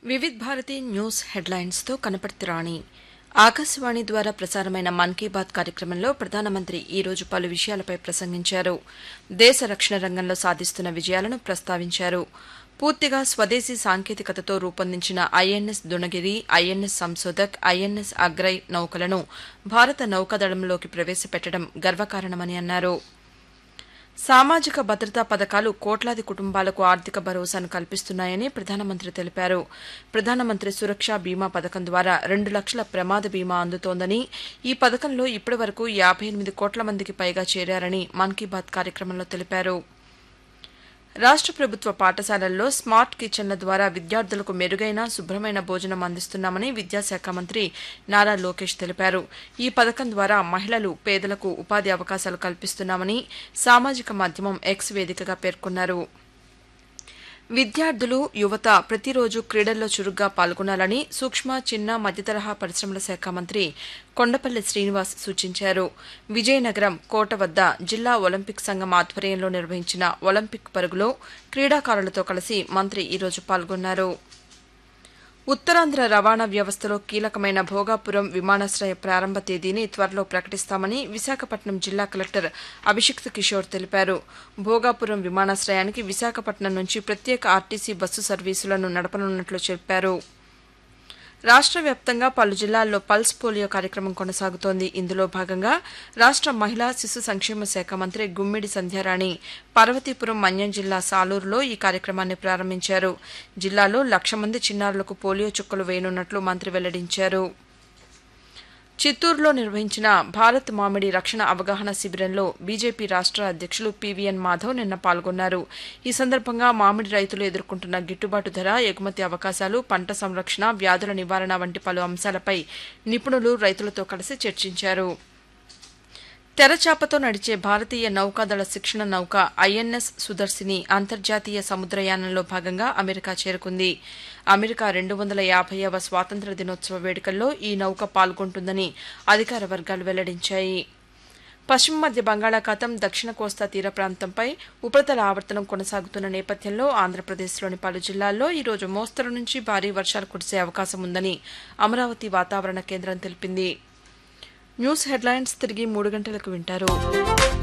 Vividh Bharati news హెడ్లైన్స్తో కనపర్తి రాణి ఆకాశవాణి ద్వారా ప్రసారమైన మన్ కీ బాత్ కార్యక్రమంలో ప్రధానమంత్రి ఈ రోజు పలు విషయాలపై ప్రసంగించారు దేశ రక్షణ రంగంలో సాధిస్తున్న విజయాలను ప్రస్తావించారు పూర్తిగా స్వదేశీ సాంకేతికతతో రూపొందించిన INS Dunagiri INS Sanshodhak INS Agray నౌకలను భారత నౌకాదళంలోకి ప్రవేశపెట్టడం గర్వకారణమని అన్నారు సామాజిక భద్రతా పథకాలు కోట్లాది కుటుంబాలకు ఆర్థిక భరోసాను కల్పిస్తున్నాయని ప్రధానమంత్రి తెలిపారు ప్రధానమంత్రి సురక్ష బీమా పథకం ద్వారా రెండు లక్షల ప్రమాద బీమా అందుతోందని ఈ పథకంలో ఇప్పటివరకు యాభై ఎనిమిది కోట్ల మందికి పైగా చేరారని మన్ కీ బాత్ కార్యక్రమంలో తెలిపారు రాష్ట ప్రభుత్వ పాఠశాలల్లో స్మార్ట్ కిచెన్ల ద్వారా విద్యార్థులకు మెరుగైన శుభ్రమైన భోజనం అందిస్తున్నామని విద్యాశాఖ మంత్రి నారా లోకేష్ తెలిపారు ఈ పథకం ద్వారా మహిళలు పేదలకు ఉపాధి అవకాశాలు కల్పిస్తున్నామని సామాజిక మాధ్యమం ఎక్స్ వేదికగా పేర్కొన్నారు విద్యార్థులు యువత ప్రతిరోజు క్రీడల్లో చురుగ్గా పాల్గొనాలని సూక్ష్మ చిన్న మధ్యతరహా పరిశ్రమల శాఖ మంత్రి కొండపల్లి శ్రీనివాస్ సూచించారు విజయనగరం కోట వద్ద జిల్లా ఒలింపిక్ సంఘం ఆధ్వర్యంలో నిర్వహించిన ఒలింపిక్ పరుగులో క్రీడాకారులతో కలిసి మంత్రి ఈరోజు పాల్గొన్నారు ఉత్తరాంధ్ర రవాణా వ్యవస్థలో కీలకమైన భోగాపురం విమానాశ్రయ ప్రారంభ తేదీని త్వరలో ప్రకటిస్తామని విశాఖపట్నం జిల్లా కలెక్టర్ అభిషిక్త్ కిషోర్ తెలిపారు భోగాపురం విమానాశ్రయానికి విశాఖపట్నం నుంచి ప్రత్యేక ఆర్టీసీ బస్సు సర్వీసులను నడపనున్నట్లు చెప్పారు రాష్ట్ర వ్యాప్తంగా పలు జిల్లాల్లో పల్స్ పోలియో కార్యక్రమం కొనసాగుతోంది ఇందులో భాగంగా రాష్ట్ర మహిళా శిశు సంక్షేమ శాఖ మంత్రి గుమ్మిడి సంధ్యారాణి పార్వతీపురం మన్యం జిల్లా సాలూరులో ఈ కార్యక్రమాన్ని ప్రారంభించారు జిల్లాలో లక్ష మంది చిన్నారులకు పోలియో చుక్కలు వేయనున్నట్లు మంత్రి వెల్లడించారు చిత్తూరులో నిర్వహించిన భారత్ మామిడి రక్షణ అవగాహన శిబిరంలో బీజేపీ రాష్ట్ర అధ్యక్షులు పీవీఎన్ మాధవ్ నిన్న పాల్గొన్నారు ఈ సందర్భంగా మామిడి రైతులు ఎదుర్కొంటున్న గిట్టుబాటు ధర ఎగుమతి అవకాశాలు పంట సంరక్షణ వ్యాధుల నివారణ వంటి పలు అంశాలపై నిపుణులు రైతులతో కలిసి చర్చించారు తెరచాపతో నడిచే భారతీయ నౌకాదళ శిక్షణ నౌక ఐఎన్ఎస్ సుదర్శిని అంతర్జాతీయ సముద్రయానంలో భాగంగా అమెరికా చేరుకుంది అమెరికా రెండు వందల యాభైవ స్వాతంత్ర దినోత్సవ వేడుకల్లో ఈ నౌక పాల్గొంటుందని అధికార వర్గాలు వెల్లడించాయి పశ్చిమ మధ్య బంగాళాఖాతం దక్షిణ కోస్తా తీర ప్రాంతంపై ఉపరితల ఆవర్తనం కొనసాగుతున్న నేపథ్యంలో ఆంధ్రప్రదేశ్లోని పలు జిల్లాల్లో ఈరోజు మోస్తరు నుంచి భారీ వర్షాలు కురిసే అవకాశం ఉందని అమరావతి వాతావరణ కేంద్రం తెలిపింది న్యూస్ హెడ్లైన్స్ తిరిగి మూడు గంటలకు వింటారు